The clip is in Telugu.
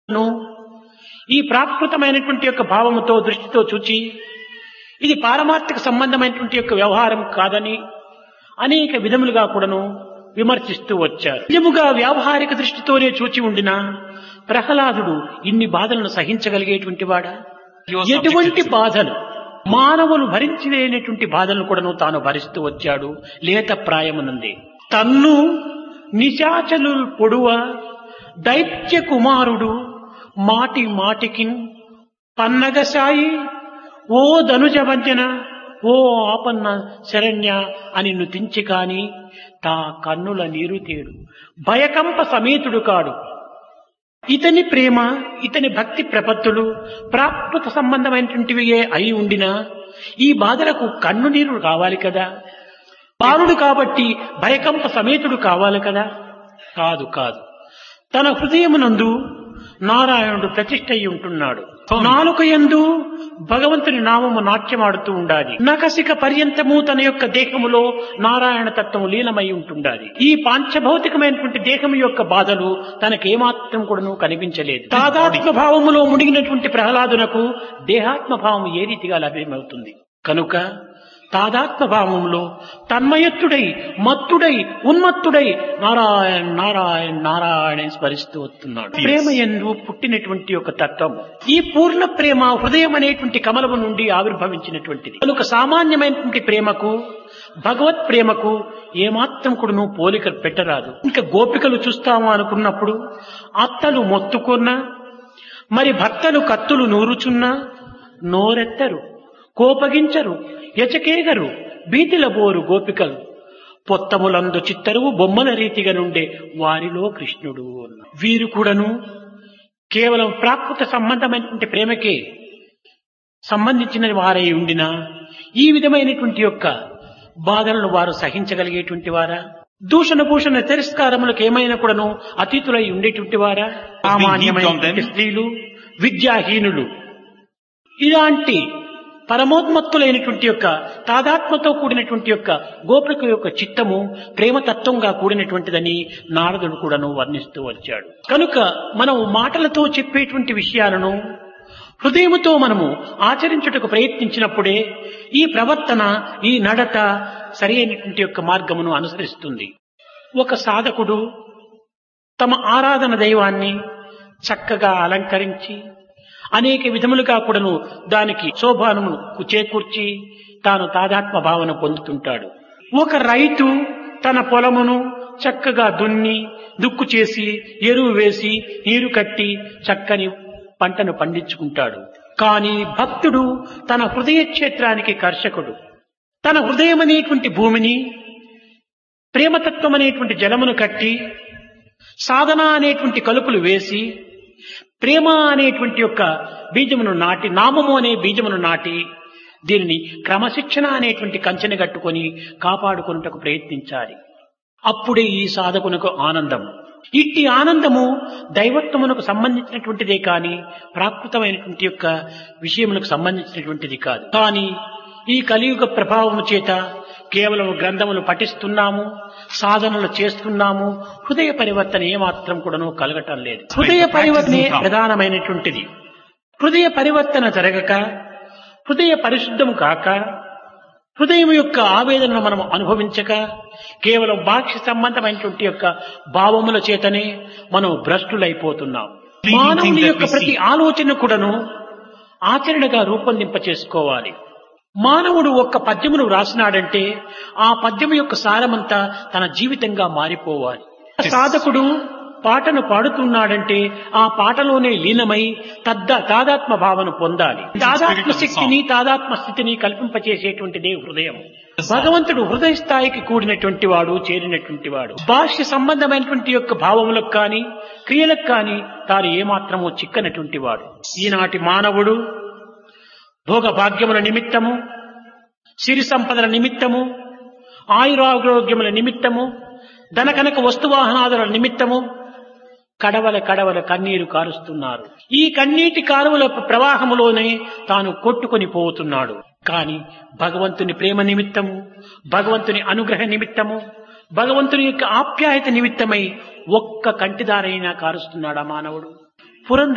ను ఈ ప్రాకృతమైనటువంటి యొక్క భావముతో దృష్టితో చూచి ఇది పారమార్థిక సంబంధమైనటువంటి యొక్క వ్యవహారం కాదని అనేక విధములుగా కూడాను విమర్శిస్తూ వచ్చారు నిజముగా వ్యావహారిక దృష్టితోనే చూచి ఉండిన ప్రహ్లాదుడు ఇన్ని బాధలను సహించగలిగేటువంటి వాడా He was ఎటువంటి subjected to- బాధలు మానవులు భరించలేనటువంటి బాధలను కూడాను తాను భరిస్తూ వచ్చాడు లేత ప్రాయమునంది తన్ను నిశాచలు పొడువ దైత్య కుమారుడు మాటి మాటికి పన్నగసాయి ఓ ధనుజభంజన ఓ ఆపన్న శరణ్య అని నుతించి కాని తా కన్నుల నీరు తేడు భయకంప సమేతుడు కాడు ఇతని ప్రేమ ఇతని భక్తి ప్రపత్తులు ప్రాకృత సంబంధమైనటువంటివియే అయి ఉండినా ఈ బాధలకు కన్ను నీరు కావాలి కదా బాలుడు కాబట్టి భయకంప సమేతుడు కావాలి కదా కాదు కాదు తన హృదయమునందు నారాయణుడు ప్రతిష్ఠ అయి ఉంటున్నాడు నాలుక యందు భగవంతుని నామము నాట్యమాడుతూ ఉండాలి నకసిక పర్యంతము తన యొక్క దేహములో నారాయణ తత్వము లీనమై ఉంటుండాలి ఈ పాంచభౌతికమైనటువంటి దేహము యొక్క బాధలు తనకేమాత్రం కూడాను కనిపించలేదు తాదాత్మ భావములో మునిగినటువంటి ప్రహ్లాదునకు దేహాత్మ భావం ఏ రీతిగా లభ్యమవుతుంది కనుక తాదాత్మ భావంలో తన్మయత్తుడై మత్తుడై ఉన్మత్తుడై నారాయణ నారాయణ నారాయణ అని స్మరిస్తూ వస్తున్నాడు Yes. ప్రేమ ఎందు పుట్టినటువంటి ఒక తత్వం ఈ పూర్ణ ప్రేమ హృదయం అనేటువంటి కమలము నుండి ఆవిర్భవించినటువంటిది కనుక సామాన్యమైనటువంటి ప్రేమకు భగవత్ ప్రేమకు ఏమాత్రం కూడా నువ్వు పోలిక పెట్టరాదు ఇంకా గోపికలు చూస్తాము అనుకున్నప్పుడు అత్తలు మొత్తుకున్నా మరి భక్తలు కత్తులు నూరుచున్నా నోరెత్తరు కోపగించరు ఎచకేగరు భీతిల బోరు గోపికలు పొత్తములందు చిత్తరువు బొమ్మల రీతిగా నుండే వారిలో కృష్ణుడు అన్న వీరు కూడాను కేవలం ప్రాకృత సంబంధమైనటువంటి ప్రేమకే సంబంధించిన వారై ఉండినా ఈ విధమైనటువంటి యొక్క బాధలను వారు సహించగలిగేటువంటి వారా దూషణ భూషణ తిరస్కారములకు ఏమైనా కూడాను అతీతులై ఉండేటువంటి వారా సామాన్యమైనటువంటి స్త్రీలు విద్యాహీనులు ఇలాంటి పరమోన్మత్తులైనటువంటి యొక్క తాదాత్మతో కూడినటువంటి యొక్క గోపిక యొక్క చిత్తము ప్రేమతత్వంగా కూడినటువంటిదని నారదుడు కూడాను వర్ణిస్తూ వచ్చాడు కనుక మనం మాటలతో చెప్పేటువంటి విషయాలను హృదయముతో మనము ఆచరించుటకు ప్రయత్నించినప్పుడే ఈ ప్రవర్తన ఈ నడత సరి అయినటువంటి యొక్క మార్గమును అనుసరిస్తుంది ఒక సాధకుడు తమ ఆరాధన దైవాన్ని చక్కగా అలంకరించి అనేక విధములుగా కూడాను దానికి శోభానము చేకూర్చి తాను తాదాత్మ భావన పొందుతుంటాడు ఒక రైతు తన పొలమును చక్కగా దున్ని దుక్కు చేసి ఎరువు వేసి నీరు కట్టి చక్కని పంటను పండించుకుంటాడు కానీ భక్తుడు తన హృదయ క్షేత్రానికి కర్షకుడు తన హృదయం అనేటువంటి భూమిని ప్రేమతత్వం అనేటువంటి జలమును కట్టి సాధన అనేటువంటి కలుపులు వేసి ప్రేమ అనేటువంటి యొక్క బీజమును నాటి నామము అనే బీజమును నాటి దీనిని క్రమశిక్షణ అనేటువంటి కంచెని కట్టుకొని కాపాడుకున్నటకు ప్రయత్నించాలి అప్పుడే ఈ సాధకునకు ఆనందం ఇట్టి ఆనందము దైవత్వమునకు సంబంధించినటువంటిదే కాని ప్రాకృతమైనటువంటి యొక్క విషయములకు సంబంధించినటువంటిది కాదు కానీ ఈ కలియుగ ప్రభావము చేత కేవలం గ్రంథములు పఠిస్తున్నాము సాధనలు చేస్తున్నాము హృదయ పరివర్తన ఏమాత్రం కూడాను కలగటం లేదు హృదయ పరివర్తనే ప్రధానమైనటువంటిది హృదయ పరివర్తన జరగక హృదయ పరిశుద్ధము కాక హృదయం యొక్క ఆవేదనను మనం అనుభవించక కేవలం బాహ్య సంబంధమైనటువంటి యొక్క భావముల చేతనే మనం భ్రష్టులైపోతున్నాం మానవుని యొక్క ప్రతి ఆలోచన కూడాను ఆచరణగా రూపొందింప చేసుకోవాలి మానవుడు ఒక్క పద్యమును వ్రాసినాడంటే ఆ పద్యము యొక్క సారమంతా తన జీవితంగా మారిపోవాలి సాధకుడు పాటను పాడుతున్నాడంటే ఆ పాటలోనే లీనమై తద్ద తాదాత్మ భావన పొందాలి తాదాత్మ శక్తిని తాదాత్మ స్థితిని కల్పింపచేసేటువంటిదే హృదయం భగవంతుడు హృదయ స్థాయికి కూడినటువంటి వాడు చేరినటువంటి వాడు భాష్య సంబంధమైనటువంటి యొక్క భావములకు కాని క్రియలకు కాని తాను ఏమాత్రమూ చిక్కనటువంటి వాడు ఈనాటి మానవుడు భోగ భాగ్యముల నిమిత్తము సిరి సంపదల నిమిత్తము ఆయురారోగ్యముల నిమిత్తము ధనకనక వస్తువాహనాదుల నిమిత్తము కడవల కడవల కన్నీరు కారుస్తున్నారు ఈ కన్నీటి కాలువల ప్రవాహములోనే తాను కొట్టుకొని పోతున్నాడు కాని భగవంతుని ప్రేమ నిమిత్తము భగవంతుని అనుగ్రహ నిమిత్తము భగవంతుని యొక్క ఆప్యాయత నిమిత్తమై ఒక్క కంటిదారైనా కారుస్తున్నాడా మానవుడు పురంధ